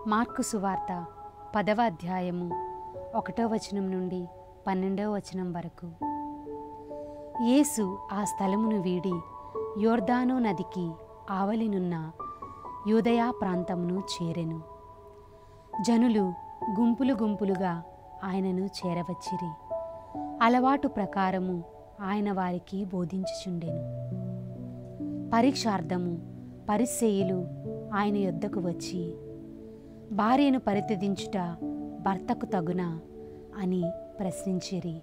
mark సువార్త పదవ అధ్యాయము ఒకటో వచనం నుండి పన్నెండవ వచనం వరకు యేసు ఆ స్థలమును వీడి యోర్దాను నదికి ఆవలినున్న యూదయా ప్రాంతమును చేరెను జనులు గుంపులు గుంపులుగా ఆయనను చేరవచ్చిరి అలవాటు ప్రకారము ఆయన వారికి బోధించుచుండెను పరీక్షార్థము పరిసేయులు ఆయన యొద్దకు వచ్చి భార్యను పరిత్యజించుట భర్తకు తగునా అని ప్రశ్నించిరి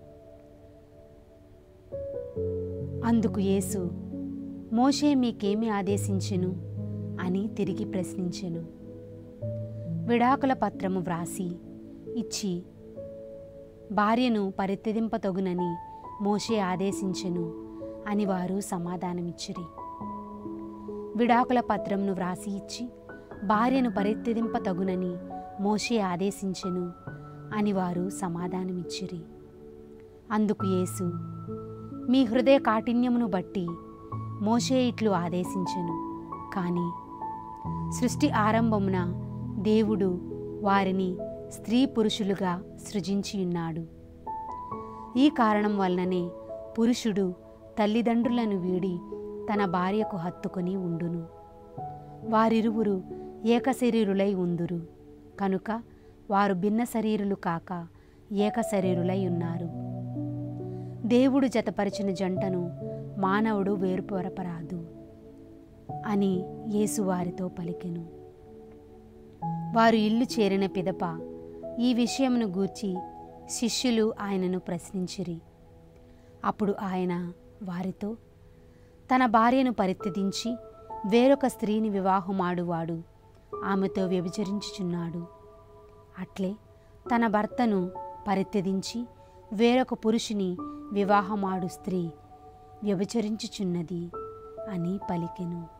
అందుకు యేసు మోషే మీకేమి ఆదేశించెను అని తిరిగి ప్రశ్నించెను విడాకుల పత్రము వ్రాసి ఇచ్చి భార్యను పరిత్యజింపతగునని మోషే ఆదేశించెను అని వారు సమాధానమిచ్చిరి విడాకుల పత్రంను వ్రాసి ఇచ్చి భార్యను పరిత్యజింపతగునని మోషే ఆదేశించెను అని వారు సమాధానమిచ్చిరి అందుకు యేసు మీ హృదయ కాఠిన్యమును బట్టి మోషే ఇట్లు ఆదేశించెను కానీ సృష్టి ఆరంభమున దేవుడు వారిని స్త్రీ పురుషులుగా సృజించియున్నాడు ఈ కారణం వలననే పురుషుడు తల్లిదండ్రులను వీడి తన భార్యకు హత్తుకొని ఉండును వారిరువురు ఏకశరీరులై ఉందురు కనుక వారు భిన్న శరీరులు కాక ఏకశరీరులై ఉన్నారు దేవుడు జతపరిచిన జంటను మానవుడు వేరుపరపరాదు అని యేసు వారితో పలికెను వారు ఇల్లు చేరిన పిదప ఈ విషయమును గూర్చి శిష్యులు ఆయనను ప్రశ్నించిరి అప్పుడు ఆయన వారితో తన భార్యను పరిత్యజించి వేరొక స్త్రీని వివాహమాడువాడు ఆమెతో వ్యభిచరించుచున్నాడు అట్లే తన భర్తను పరిత్యజించి వేరొక పురుషుని వివాహమాడు స్త్రీ వ్యభిచరించుచున్నది అని పలికెను